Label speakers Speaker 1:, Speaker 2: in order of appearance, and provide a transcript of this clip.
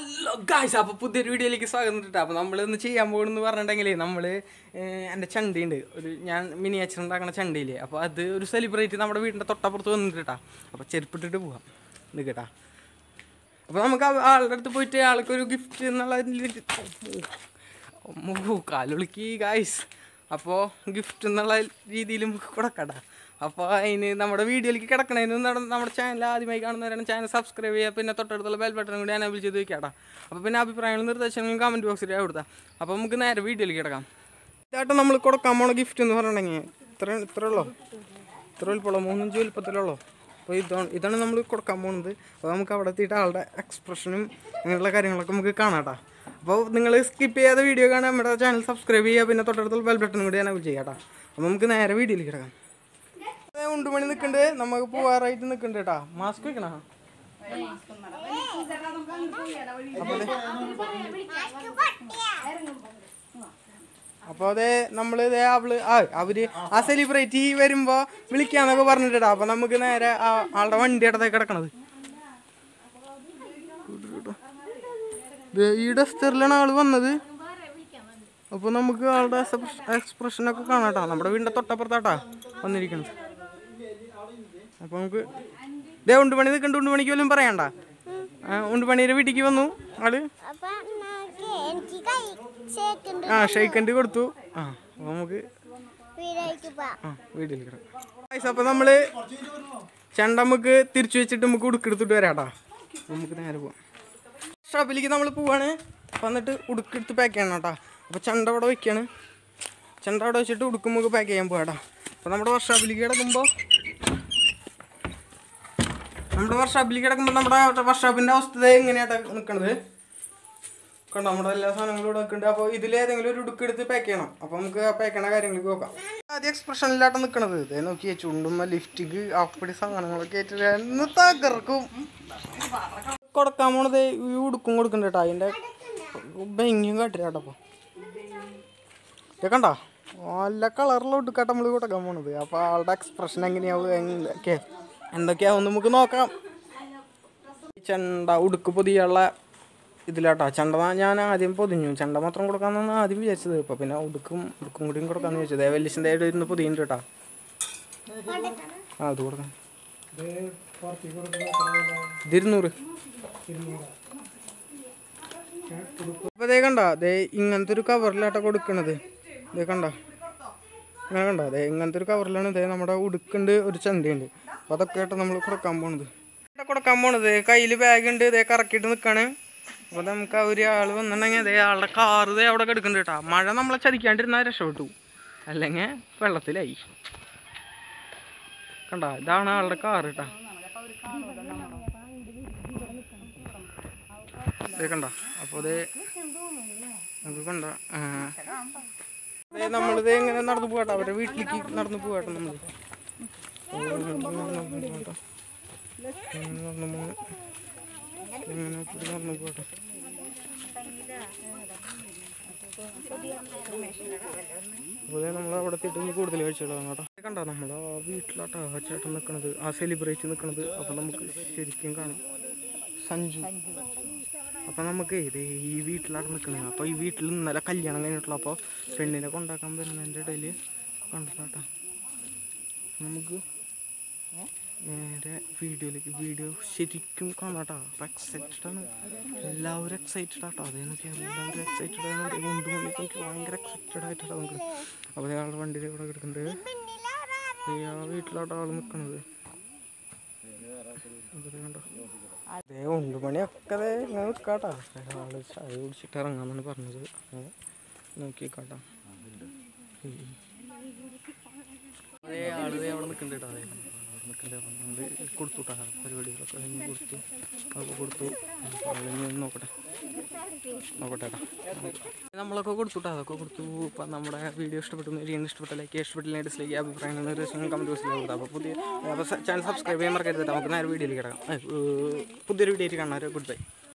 Speaker 1: hello guys അപ്പോൾ പുതിയൊരു വീഡിയോയിലേക്ക് സ്വാഗതം കേട്ടോ അപ്പോൾ നമ്മൾ ഇന്ന് ചെയ്യാൻ പോകുന്നത് പറഞ്ഞിട്ടുണ്ടെങ്കിൽ നമ്മൾ എൻ്റെ ചണ്ടിയുണ്ട് ഒരു ഞാൻ മിനിയേച്ചർ ഉണ്ടാക്കുന്ന ചണ്ടിയില്ലേ അപ്പോൾ അത് ഒരു സെലിബ്രേറ്റ് നമ്മുടെ വീടിൻ്റെ തൊട്ടപ്പുറത്ത് വന്നിട്ട് കേട്ടോ അപ്പോൾ ചെരുപ്പിട്ടിട്ട് പോവാം ഇത് കേട്ടാ അപ്പോൾ നമുക്ക് ആ- ആളുടെ അടുത്ത് പോയിട്ട് ആൾക്കൊരു ഗിഫ്റ്റ് എന്നുള്ള രീതിയിൽ- അമ്മോ കാലുളിക്ക് ഗായ്സ് അപ്പോൾ ഗിഫ്റ്റ് എന്നുള്ള രീതിയിൽ നമുക്ക് കൊടുക്കട്ടാ അപ്പോൾ അതിന് നമ്മുടെ വീഡിയോയിലേക്ക് കിടക്കണതിന് നട- നമ്മുടെ ചാനൽ ആദ്യമായി കാണുന്നവരാണ് ചാനൽ സബ്സ്ക്രൈബ് ചെയ്യുക പിന്നെ തൊട്ടടുത്തുള്ള ബെൽ ബട്ടൺ കൂടി എനേബിൾ ചെയ്ത് വെക്കാട്ടാ അപ്പോൾ പിന്നെ അഭിപ്രായങ്ങളും നിർദ്ദേശങ്ങളും കമൻറ്റ് ബോക്സിൽ കൊടുത്താൽ അപ്പോൾ നമുക്ക് നേരെ വീഡിയോയിലേക്ക് കിടക്കാം ഇതായിട്ട് നമ്മൾ കൊടുക്കാൻ പോണ ഗിഫ്റ്റ് എന്ന് പറഞ്ഞിട്ടുണ്ടെങ്കിൽ ഇത്ര ഇത്ര ഉള്ളോ ഇത്ര വലുപ്പമുള്ളൂ മൂന്നഞ്ച് വലുപ്പത്തിലുള്ളൂ അപ്പോൾ ഇതാണ് ഇതാണ് നമ്മൾ കൊടുക്കാൻ പോകുന്നത് അപ്പോൾ നമുക്ക് അവിടെ എത്തിയിട്ട് ആളുടെ എക്സ്പ്രഷനും അങ്ങനെയുള്ള കാര്യങ്ങളൊക്കെ നമുക്ക് കാണാം അപ്പോൾ നിങ്ങൾ സ്കിപ്പ് ചെയ്യാതെ വീഡിയോ കാണാൻ നമ്മുടെ ചാനൽ സബ്സ്ക്രൈബ് ചെയ്യുക പിന്നെ തൊട്ടടുത്തുള്ള ബെൽ ബട്ടൺ കൂടി എനേബിൾ ചെയ്യാം കേട്ടോ അപ്പോൾ നമുക്ക് നേരെ വീഡിയോയിലേക്ക് കിടക്കാം അതെ ഉണ്ടുമണി നിൽക്കുന്നുണ്ട് നമുക്ക് പോവാറായിട്ട് നിൽക്കുന്നുണ്ട് കേട്ടാ മാസ്ക് വെക്കണ അപ്പോൾ ദേ- അപ്പോൾ അതെ നമ്മൾ ഇതേ അവള് ആ അവര് ആ സെലിബ്രേറ്റ് വരുമ്പോ വിളിക്കാന്നൊക്കെ പറഞ്ഞിട്ടാ അപ്പൊ നമുക്ക് നേരെ ആ ആളുടെ വണ്ടി ഇടത്തേക്ക് കിടക്കണത് ദേ ഈ ഡസ്റ്ററിലാണ് ആള് വന്നത് അപ്പൊ നമുക്ക് ആളുടെ എക്സ്പ്രഷൻ ഒക്കെ കാണാട്ടാ നമ്മുടെ വീടിന്റെ തൊട്ടപ്പുറത്താട്ടാ വന്നിരിക്കണത് അപ്പൊ നമുക്ക് ദേ ഉണ്ടുപണി നിൽക്കണ്ട ഉണ്ടുപണിക്ക് വല്ലതും പറയണ്ട ആ, ഉണ്ടുപണിയുടെ വീട്ടിലേക്ക് വന്നു ആള്
Speaker 2: അപ്പൊ നമുക്ക് എനിക്ക് കൈ ചേക്കുണ്ട്
Speaker 1: ആ ഷെയ്ക്കൻഡ് കൊടുത്തു ആ അപ്പൊ നമുക്ക്
Speaker 2: വീടേക്ക് പോവാം
Speaker 1: ആ വീട്ടിൽ കിടക്കാം അപ്പൊ നമ്മള് ചെണ്ട നമുക്ക് തിരിച്ചു വെച്ചിട്ട് നമുക്ക് ഉടുക്കെടുത്തിട്ട് വരാട്ടാ അപ്പൊ നമുക്ക് നേരെ പോവാം ഷോപ്പിലേക്ക് നമ്മൾ പോവാണ് വന്നിട്ട് ഉടുക്കെടുത്ത് പാക്ക് ചെയ്യണം കേട്ടാ അപ്പൊ ചെണ്ട അവിടെ വെക്കാണ് ചെണ്ട അവിടെ വെച്ചിട്ട് ഉടുക്ക് നമുക്ക് പാക്ക് ചെയ്യാൻ പോവാട്ടാ അപ്പൊ നമ്മുടെ വർക്ക്ഷോപ്പിലേക്ക് കിടക്കുമ്പോൾ നമ്മുടെ വർക്ക്ഷോപ്പിലേക്ക് കിടക്കുമ്പോൾ നമ്മുടെ വർക്ക്ഷോപ്പിന്റെ അവസ്ഥ എങ്ങനെയാട്ടാ നിൽക്കണത് കണ്ടോ നമ്മുടെ എല്ലാ സാധനങ്ങളും ഇവിടെ വെക്കുന്നുണ്ട് അപ്പോൾ ഇതിലേതെങ്കിലും ഒരു ഉടുക്ക് എടുത്ത് പാക്ക് ചെയ്യണം അപ്പോൾ നമുക്ക് ആ പാക്ക് ചെയ്യണ കാര്യങ്ങൾക്ക് നോക്കാം ആദ്യം എക്സ്പ്രഷനിലാട്ട് നിൽക്കണത് ഇതേ നോക്കിയേ ചുണ്ടുമ്മ ലിഫ്റ്റിക്ക് അപ്പടി സാധനങ്ങളൊക്കെ ആയിട്ട് എന്ന് തകർക്കും കൊടുക്കാൻ പോണത് ഈ ഉടുക്കും കൊടുക്കണ്ട കേട്ടോ അതിൻ്റെ ഭംഗിയും കാട്ടില്ലാട്ടോ അപ്പോൾ കേക്കണ്ട നല്ല കളറിലുള്ള ഉടുക്കാട്ട നമ്മൾ കൊടുക്കാൻ പോണത് അപ്പോൾ ആളുടെ എക്സ്പ്രഷൻ എങ്ങനെയാവും എന്തൊക്കെ എന്തൊക്കെയാവും നമുക്ക് നോക്കാം ഈ ചെണ്ട ഉടുക്ക് പൊതിയുള്ള ഇതിലാട്ടോ ചെണ്ട ഞാൻ ആദ്യം പൊതിഞ്ഞു ചെണ്ട മാത്രം കൊടുക്കാമെന്നാണ് ആദ്യം വിചാരിച്ചത് ഇപ്പം പിന്നെ ഉടുക്കും ഉടുക്കും കൂടിയും കൊടുക്കാമെന്ന് വിചാരിച്ചത് വലിയച്ഛൻ്റെ ആയിട്ട് ഇരുന്ന് പൊതിയുണ്ട് കേട്ടോ ആ അത് കൊടുക്കാം ഇത് ഇരുന്നൂറ് അപ്പോൾ ദേ കണ്ട ദേ ഇങ്ങനത്തെ ഒരു കവറിലാട്ടോ കൊടുക്കണത് ദേ കണ്ട ഇങ്ങനെ കണ്ട ദേ ഇങ്ങനത്തെ ഒരു കവറിലാണ് ദേ നമ്മുടെ ഉടുക്കുണ്ട് ഒരു ചന്തയുണ്ട് അപ്പോൾ അതൊക്കെ ആയിട്ട് നമ്മൾ കൊടുക്കാൻ പോണത് ഇവിടെ കൊടുക്കാൻ പോണത് കയ്യിൽ ബാഗ് ഉണ്ട് ഇതേ കറക്കിയിട്ട് നിൽക്കാണ് അപ്പോൾ നമുക്ക് ആ ഒരു ആൾ വന്നിട്ടുണ്ടെങ്കിൽ അതേ ആളുടെ കാറ് ദേ അവിടെ കിടക്കുന്നുണ്ട് കേട്ടോ മഴ നമ്മളെ ചതിക്കാണ്ടിരുന്നാൽ രക്ഷപ്പെട്ടു അല്ലെങ്കിൽ വെള്ളത്തിലായി കണ്ട ഇതാണ് ആളുടെ കാറ് കേട്ടോ ദേ കണ്ട അപ്പോൾ ദേ നമുക്ക് കണ്ട ആ ദേ നമ്മളിത് എങ്ങനെ നടന്നു പോകട്ടെ അവരുടെ വീട്ടിലേക്ക് നടന്നു പോകട്ടെ നമ്മൾ ഇങ്ങനെ കൂടി നടന്നു പോകട്ടെ അതുപോലെ നമ്മൾ അവിടെ എത്തിയിട്ട് കൂടുതൽ കാഴ്ചകളാണ് കേട്ടോ കണ്ടോ നമ്മൾ ആ വീട്ടിലാട്ടോ ആ ചേട്ടൻ നിൽക്കണത് ആ സെലിബ്രേറ്റ് നിൽക്കണത് അപ്പം നമുക്ക് ശരിക്കും കാണാം സഞ്ജു അപ്പം നമുക്ക് ഇത് ഈ വീട്ടിലാണ് നിൽക്കുന്നത് അപ്പോൾ ഈ വീട്ടിൽ ഇന്നലെ കല്യാണം കഴിഞ്ഞിട്ടുള്ള അപ്പോൾ പെണ്ണിനെ കൊണ്ടാക്കാൻ വരുന്നതിൻ്റെ ഇടയിൽ കണ്ടിട്ടാ നമുക്ക് നേരെ വീഡിയോയിലേക്ക് വീഡിയോ ശരിക്കും കാണാട്ടോ അപ്പം എക്സൈറ്റഡ് ആണ് എല്ലാവരും എക്സൈറ്റഡ് ആട്ടോ അതേ നോക്കി എല്ലാവരും എക്സൈറ്റഡ് ആണ് ഒരു രണ്ട് മണിക്ക് നോക്കി ഭയങ്കര എക്സൈറ്റഡ് ആയിട്ടാണ് നമുക്ക് അപ്പോൾ ആൾ വണ്ടിയിൽ ഇവിടെ കിടക്കുന്നുണ്ട് ഈ ആ വീട്ടിലാട്ടോ ആൾ നിൽക്കുന്നത് അതെ കണ്ടോ അതേ ഉണ്ട് പണിയൊക്കെ ദേ ഇങ്ങനെ നിൽക്കാട്ടാ ആള് ചായ കുടിച്ചിട്ട് ഇറങ്ങാന്നാണ് പറഞ്ഞത് അപ്പോൾ നോക്കിയേക്കാട്ടാ അതേ ആള് ദേ അവിടെ നിൽക്കുന്നുണ്ട് കേട്ടോ അതേ അവിടെ നിൽക്കുന്നുണ്ട് നമ്മൾ കൊടുത്തുട്ടാ പരിപാടികളൊക്കെ കഴിഞ്ഞ് കൊടുത്തു അതൊക്കെ കൊടുത്തു ആളിനി ഒന്ന് നോക്കട്ടെ നോക്കട്ടെ കേട്ടോ നമ്മളൊക്കെ കൊടുത്തുട്ടാ അതൊക്കെ കൊടുത്തു ഇപ്പം നമ്മുടെ വീഡിയോ ഇഷ്ടപ്പെട്ടു രീതിയിൽ ഇഷ്ടപ്പെട്ട ലൈക്ക് ഇഷ്ടപ്പെട്ടില്ല ഡിസ്ലൈക്ക് അഭിപ്രായങ്ങൾ നിർദ്ദേശങ്ങൾ കമൻറ്റ് ബോക്സിൽ കൊടുത്താൽ അപ്പോൾ പുതിയ അപ്പോൾ ചാനൽ സബ്സ്ക്രൈബ് ചെയ്യാൻ മറക്കരുത് നമുക്ക് നേരെ വീഡിയോയിലേക്ക് കിടക്കാം ഏ, ഏ, പുതിയൊരു വീഡിയോ കാണാം ഗുഡ് ബൈ